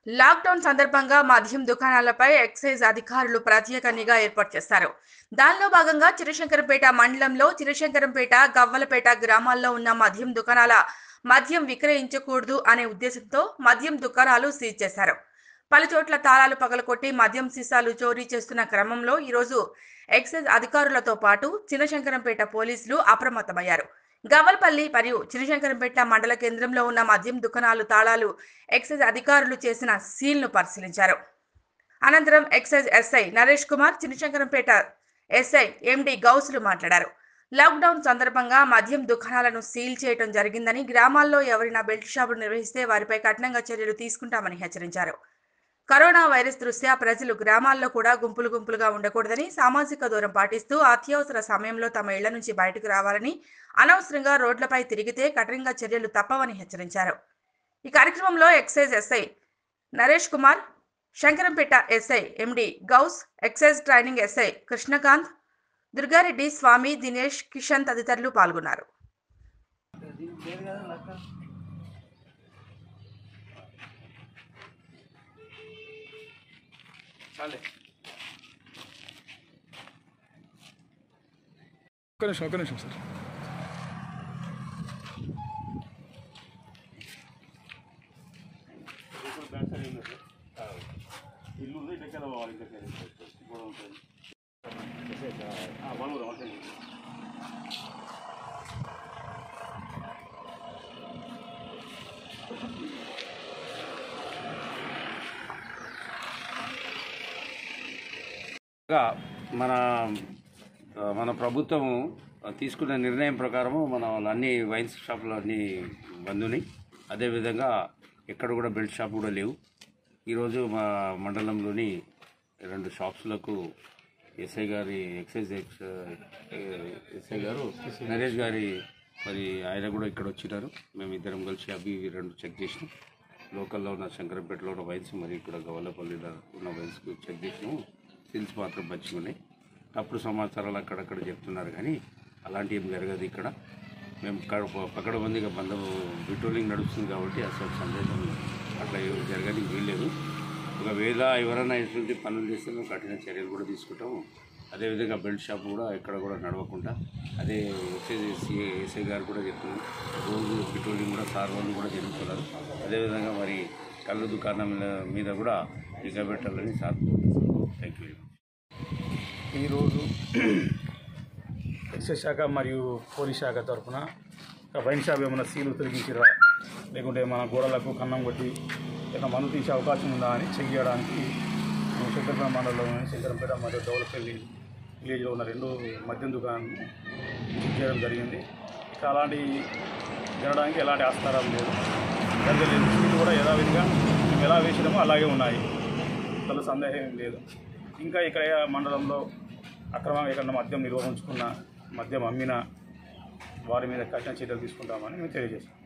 Lockdown సందర్భంగా మద్యం దుకాణాలపై excise అధికారులు ప్రత్యేక నిఘా ఏర్పాటు చేశారు దానిలో భాగంగా చిరశంకరంపేట మండలంలో చిరశంకరంపేట గవ్వలపేట గ్రామాల్లో ఉన్న మద్యం దుకాణాల మద్యం విక్రయించకూడదు అనే ఉద్దేశంతో మద్యం దుకాణాలు సీజ్ చేశారు పలు చోట్ల తాళాలు పగలకొట్టి మద్యం సీసాలు చోరీ చేస్తున్న క్రమంలో ఈరోజు ఎక్సైజ్ అధికారులతో పాటు చినశంకరంపేట పోలీసులు అప్రమత్తమయ్యారు గవ్వలపల్లి మరియు చినశంకరంపేట మండల కేంద్రంలో ఉన్న మద్యం దుకాణాలు తాళాలు ఎక్సైజ్ అధికారులు చేసిన సీల్ను పరిశీలించారు అనంతరం excise SI Naresh Kumar Chinashankarampet SI MD గౌసులు మాట్లాడారు లాక్డౌన్ సందర్భంగా మద్యం దుకాణాలను సీల్ చేయడం జరిగిందని గ్రామాల్లో ఎవరైనా బెల్ట్ షాపులు నిర్వహిస్తే వారిపై కఠినంగా చర్యలు తీసుకుంటామని హెచ్చరించారు కరోనా వైరస్ దృష్ట్యా ప్రజలు గ్రామాల్లో కూడా గుంపులు గుంపులుగా ఉండకూడదని సామాజిక దూరం పాటిస్తూ అత్యవసర సమయంలో తమ ఇళ్ల నుంచి బయటకు రావాలని అనవసరంగా రోడ్లపై తిరిగితే కఠినంగా చర్యలు తప్పవని హెచ్చరించారు ఈ కార్యక్రమంలో excise SI Naresh Kumar Shankarampet SI MD Gouse excise training SI Krishnakanth Durgareddy Swamy Dinesh Kishan తదితరులు పాల్గొన్నారు ఒక్క నిమిషం ఒక్క నిమిషం సార్ ఇల్లు ఉంది ఇక్కడ పోవాలి ఇంకా కూడా ఉంటుంది వన్ ఊరు అవసరం లేదు. ఇంకా మన ఆ, మన ప్రభుత్వం తీసుకున్న నిర్ణయం ప్రకారము మన అన్ని వైన్స్ షాపులు అన్నీ బంధుని అదేవిధంగా ఎక్కడ కూడా బెల్ట్ షాప్ కూడా లేవు ఈరోజు మా మండలంలోని రెండు షాప్స్లకు ఎస్ఐ గారి ఎక్సైజ్ ఎక్స్ ఎస్ఐ గారు నరేష్ గారి మరి ఆయన కూడా ఇక్కడ వచ్చినారు మేము ఇద్దరం కలిసి అవి ఇవి రెండు చెక్ చేసినాం లోకల్లో ఉన్న శంకరంపేటలో ఉన్న వైన్స్ మరి ఇక్కడ గవల్లపల్లిలో ఉన్న వైన్స్కు చెక్ చేసినాము సిల్స్ మాత్రం మంచిగా ఉన్నాయి తప్పుడు సమాచారాలు అక్కడక్కడ చెప్తున్నారు కానీ అలాంటి ఏం జరగదు ఇక్కడ మేము పకడబందిగా బంద పెట్రోలింగ్ నడుస్తుంది కాబట్టి అసలు సందేశం అట్లా ఏం జరగడానికి వీల్లేదు ఒకవేళ ఎవరైనా ఇటువంటి పనులు చేస్తే మేము కఠిన చర్యలు కూడా తీసుకుంటాము అదేవిధంగా బెల్ట్ షాప్ కూడా ఎక్కడ కూడా నడవకుండా అదే ఎస్ఐ సిఐ ఎస్ఐ గారు కూడా చెప్తున్నారు రోజు పెట్రోలింగ్ కూడా సార్ వాళ్ళు కూడా జరుగుతున్నారు అదేవిధంగా మరి కళ్ళు దుకాణం మీద కూడా నిఘా పెట్టాలని సార్ థ్యాంక్ యూ ఈరోజు ఎక్సైజ్ శాఖ మరియు పోలీస్ శాఖ తరఫున వైన్ షాప్ ఏమైనా సీలు తొలగించిరా లేకుంటే మన గోడలకు కన్నం కొట్టి ఏమైనా మందు తీసే అవకాశం ఉందా అని చెక్ చేయడానికి మేము శంకరపేట మండలంలోని శంకరంపేట మరియు దౌలపల్లి విలేజ్లో ఉన్న రెండు మద్యం దుకాణం చెక్ చేయడం జరిగింది ఇక అలాంటి జరగడానికి ఎలాంటి ఆస్కారం లేదు జరగలేదు సీట్లు కూడా యథావిధిగా మేము ఎలా వేసినామో అలాగే ఉన్నాయి అసలు సందేహం ఏం లేదు ఇంకా ఇక్కడ మండలంలో అక్రమంగా ఎక్కడ మద్యం నిర్వహించుకున్న మద్యం అమ్మిన వారి మీద కఠిన చర్యలు తీసుకుంటామని మేము తెలియజేస్తాం